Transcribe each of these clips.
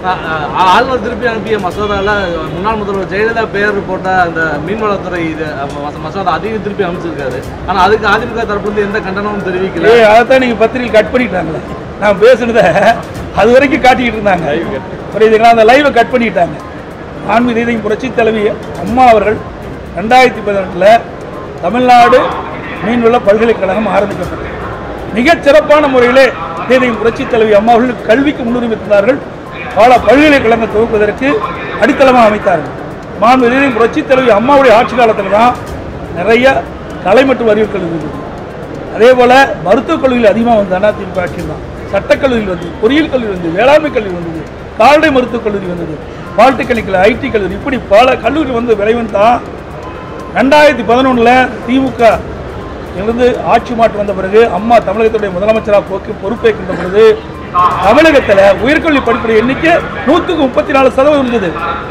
அஹ், அஹ், ஆளுநர் திருப்பி அனுப்பிய மசோதால முன்னாள் முதல்வர் ஜெயலலிதா பேர் போட்ட அந்த மீன்வளத்துறை இது அஹ், மச- மசோதா அதையும் திருப்பி அனுப்பிச்சிருக்காரு ஆனா அதுக்கு அதிமுக தரப்புல இந்த கண்டனமும் தெரிவிக்கல ஏய் அதைத்தான் நீங்கள் பத்திரிகை கட் பண்ணிட்டாங்களே நான் பேசுனதை அது வரைக்கும் காட்டிக்கிட்டு இருந்தாங்க புரியுதுங்களா அந்த லைவை கட் பண்ணிட்டாங்க ஆன்மீக ரீதியும் புரட்சி தலைவி அம்மா அவர்கள் ரெண்டாயிரத்தி பதினெட்டில் தமிழ்நாடு மீன்வள பல்கலைக்கழகம் ஆரம்பிக்கப்பட்டது மிகச் சிறப்பான முறையிலே ரீதியும் புரட்சி தலைவி அம்மா அவர்கள் கல்விக்கு முன்னுரிமை தந்தார்கள் பல பல்கலைக்கழகம் துவக்குவதற்கு அடித்தளமாக அமைத்தார்கள் மாண்பு ரீதியும் புரட்சி தலைவி அம்மாவுடைய ஆட்சி காலத்தில் தான் நிறைய கலை மற்றும் அறிவியல் கல்வி இருந்தது அதே போல மருத்துவக் கல்லூரியில் அதிகமாக வந்து அதிமுக ஆட்சியில் தான் சட்டக்கல்லூரியில் வந்தது பொறியியல் கல்லூரி வந்தது வேளாண்மை கல்லூரி வந்தது கால்நடை மருத்துவக் கல்லூரி வந்தது பாலிடெக்னிக்கல் ஐடி கல்லூரி இப்படி பல கல்லூரி வந்து விரைவன் தான் ரெண்டாயிரத்தி பதினொன்றில் திமுக இருந்து ஆட்சி மாற்றம் வந்த பிறகு அம்மா தமிழகத்துடைய முதலமைச்சராக போக்கு பொறுப்பேற்கின்ற பொழுது தமிழகத்தில் உயர்கல்வி படிப்புடைய எண்ணிக்கை நூற்றுக்கு முப்பத்தி நாலு சதவீதம் இருந்தது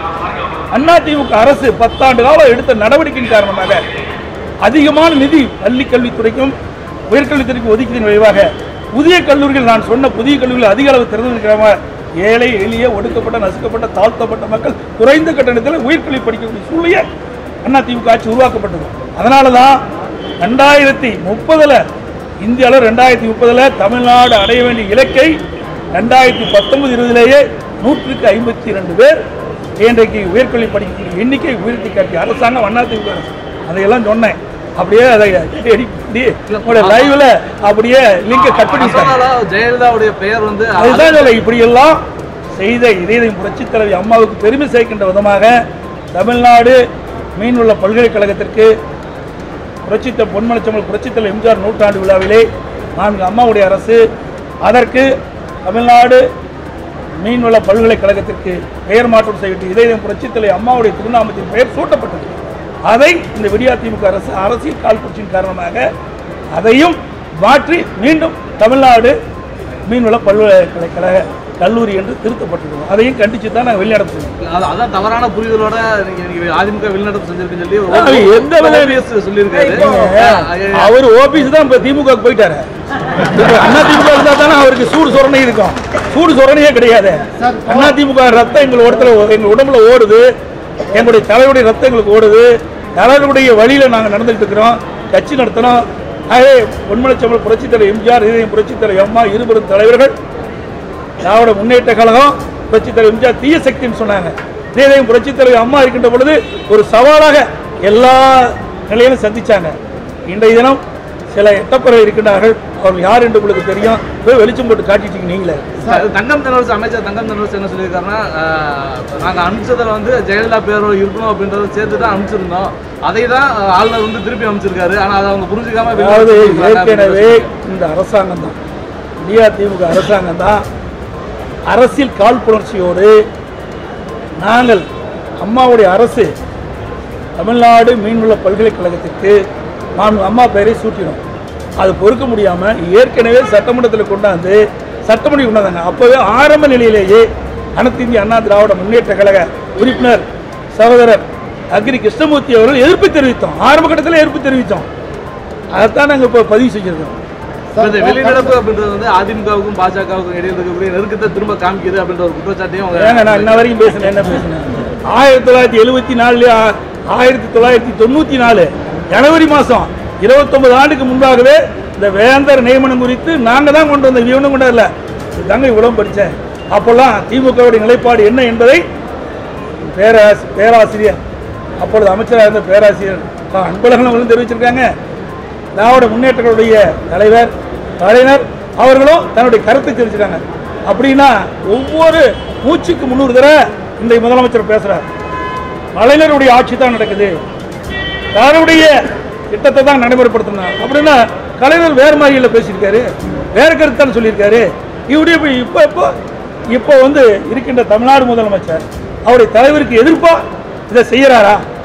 அதிமுக அரசு பத்தாண்டு காலம் எடுத்த நடவடிக்கையின் காரணமாக அதிகமான நிதி பள்ளி கல்வித்துறைக்கும் உயர்கல்வித்துறைக்கும் ஒதுக்கியதன் விளைவாக புதிய கல்லூரிகள் நான் சொன்ன புதிய கல்லூரிகள் அதிக அளவு திறந்திருக்கிறாம ஏழை எளிய ஒடுக்கப்பட்ட நசுக்கப்பட்ட தாழ்த்தப்பட்ட மக்கள் குறைந்த கட்டணத்தில் உயர்கல்வி படிக்கக்கூடிய சூழ்நிலை அதிமுக ஆட்சி உருவாக்கப்பட்டது அதனால தான் ரெண்டாயிரத்தி முப்பதில் இந்தியாவில் ரெண்டாயிரத்தி முப்பதில் தமிழ்நாடு அடைய வேண்டிய இலக்கை ரெண்டாயிரத்தி பத்தொன்பது இருபதிலேயே நூற்றுக்கு ஐம்பத்தி ரெண்டு பேர் இன்றைக்கு உயர்கல்வி படிக்கக்கூடிய எண்ணிக்கை உயர்த்தி காட்டிய அரசாங்கம் அதிமுக அரசு அதையெல்லாம் சொன்னேன் அப்படியே அதை edit பண்ணி உங்களுடைய லைவ்ல அப்படியே லிங்கை கட் பண்ணி விட்டாங்க. மசோதால ஜெயலலிதாவுடைய பெயர் வந்து அதுதான் சொல்ல இப்படியெல்லாம் செய்த இதயம் புரட்சி தலைவி அம்மாவுக்கு பெருமை சேர்க்கின்ற விதமாக தமிழ்நாடு மீன்வள பல்கலைக்கழகத்திற்கு புரட்சித்த பொன்மனச்சம்பல் புரட்சித்தலைவர் எம்ஜிஆர் நூற்றாண்டு விழாவிலே நான்கு அம்மாவுடைய அரசு அதற்கு தமிழ்நாடு மீன்வள பல்கலைக்கழகத்திற்கு பெயர் மாற்றம் செய்யப்பட்டு இதயம் புரட்சித்தலை அம்மாவுடைய திருநாமத்தின் பெயர் சூட்டப்பட்டது அதை இந்த விடியா திமுக அரசு அரசியல் காழ்ப்புச்சியின் காரணமாக அதையும் மாற்றி மீண்டும் தமிழ்நாடு மீன்வள பல்கலைக்கழக கல்லூரி என்று திருத்தப்பட்டது அதையும் கண்டித்து தான் நாங்கள் வெளிநடப்பு செய்வோம் அது- அதான் தவறான புரிதலோட நீங்க நீங்க அதிமுக வெளிநடப்பு செஞ்சிருக்குன்னு சொல்லி ஒரு அது எந்த வித- OPS சொல்லியிருக்காரு அஹ் அவர் ஓபிஸ் தான் இப்போ திமுக க்கு போயிட்டாரு இப்ப அண்ணா திமுக இருந்தா தானே அவருக்கு சூடு சொரணை இருக்கும் சூடு சொரணையே கிடையாது அண்ணா திமுக ரத்தம் எங்கள் உடத்துல எங்கள் உடம்புல ஓடுது எங்களுடைய தலைவருடைய ரத்தம் எங்களுக்கு ஓடுது தலைவருடைய வழியில நாங்கள் நடந்துட்டு இருக்கிறோம் கட்சி நடத்தணும் ஆகவே பொன்மலைச்சம்பல் புரட்சித் தலைவர் எம்ஜிஆர் இதயம் புரட்சித் தலைவர் அம்மா இருபெரும் தலைவர்கள் திராவிட முன்னேற்ற கழகம் புரட்சித் தலைவர் எம்ஜிஆர் தீய சக்தின்னு சொன்னாங்க இதயம் புரட்சித் தலைவர் அம்மா இருக்கின்ற பொழுது ஒரு சவாலாக எல்லா நிலையிலும் சந்திச்சாங்க இன்றைய தினம் சில எட்டப்பறை இருக்கின்றார்கள் அவர்கள் யார் என்று உங்களுக்கு தெரியும் போய் வெளிச்சம் போட்டு காட்டிட்டீங்க நீங்களே அது தங்கம் தென்னரசு அமைச்சர் தங்கம் தென்னரசு என்ன சொல்லியிருக்காருன்னா அஹ், நாங்க அனுப்பிச்சதுல வந்து ஜெயலலிதா பேர் இருக்கணும் அப்படின்றத சேர்த்து தான் அனுப்பிச்சிருந்தோம் அதை தான் அஹ், ஆளுநர் வந்து திருப்பி அனுப்பிச்சிருக்காரு ஆனா அதை அவங்க புரிஞ்சுக்காம வெளில அதாவது சொல்லியிருக்காங்க ஏற்கனவே இந்த அரசாங்கம் தான் இந்தியா திமுக அரசாங்கம் தான் அரசியல் காழ்ப்புணர்ச்சியோடு நாங்கள் அம்மாவுடைய அரசு தமிழ்நாடு மீன்வள பல்கலைக்கழகத்திற்கு நான் அம்மா பெயரை சூட்டினோம் அது பொறுக்க முடியாமல் ஏற்கனவே சட்டமன்றத்தில் கொண்டாந்து சட்டமன்ற கொண்டாந்தாங்க அப்போவே ஆரம்ப நிலையிலேயே அனைத்து இந்திய அண்ணா திராவிட முன்னேற்ற கழக உறுப்பினர் சகோதரர் அக்ரி கிருஷ்ணமூர்த்தி அவர்கள் எதிர்ப்பு தெரிவித்தோம் ஆரம்ப கட்டத்தில் எதிர்ப்பு தெரிவித்தோம் அதைத்தான் நாங்கள் இப்போ பதிவு செஞ்சிருக்கோம் இந்த வெளிநடப்பு அப்படின்றது வந்து அதிமுகவுக்கும் பாஜகவுக்கும் இடையில இருக்கக்கூடிய நெருக்கத்தை திரும்ப காமிக்குது அப்படின்ற ஒரு குற்றச்சாட்டையும் அவங்க ஏங்க நான் இன்ன வரைக்கும் பேசுனேன் என்ன பேசுனேன் ஆயிரத்தி தொள்ளாயிரத்தி எழுபத்தி நாலு ஆயிரத்தி தொள்ளாயிரத்தி தொண்ணூற்றி நாலு ஜனவரி மாதம் இருபத்தொன்பது ஆண்டுக்கு முன்பாகவே இந்த வேந்தர் நியமனம் குறித்து நாங்கள் தான் கொண்டு வந்த இவனும் கொண்டு வரல தாங்க இவ்வளவு படித்தேன் அப்போல்லாம் திமுகவுடைய நிலைப்பாடு என்ன என்பதை பேராசி பேராசிரியர் அப்பொழுது அமைச்சராக இருந்த பேராசிரியர் கா. அன்பழகன் அவர்களும் தெரிவிச்சிருக்காங்க திராவிட முன்னேற்றங்களுடைய தலைவர் கலைஞர் அவர்களும் தன்னுடைய கருத்தை தெரிவிச்சிருக்காங்க அப்படின்னா ஒவ்வொரு மூச்சுக்கு முன்னூறு தடவை இன்றைய முதலமைச்சர் பேசுறார் கலைஞருடைய ஆட்சி தான் நடக்குது யாருடைய திட்டத்தை தான் நடைமுறைப்படுத்தணும் அப்படின்னா கலைஞர் வேறு மாதிரியில் பேசியிருக்காரு வேறு கருத்தான்னு சொல்லியிருக்காரு இவருடைய இப்போ இப்போ இப்போ இப்போ வந்து இருக்கின்ற தமிழ்நாடு முதலமைச்சர் அவருடைய தலைவருக்கு எதிர்ப்பா இதை செய்யறாரா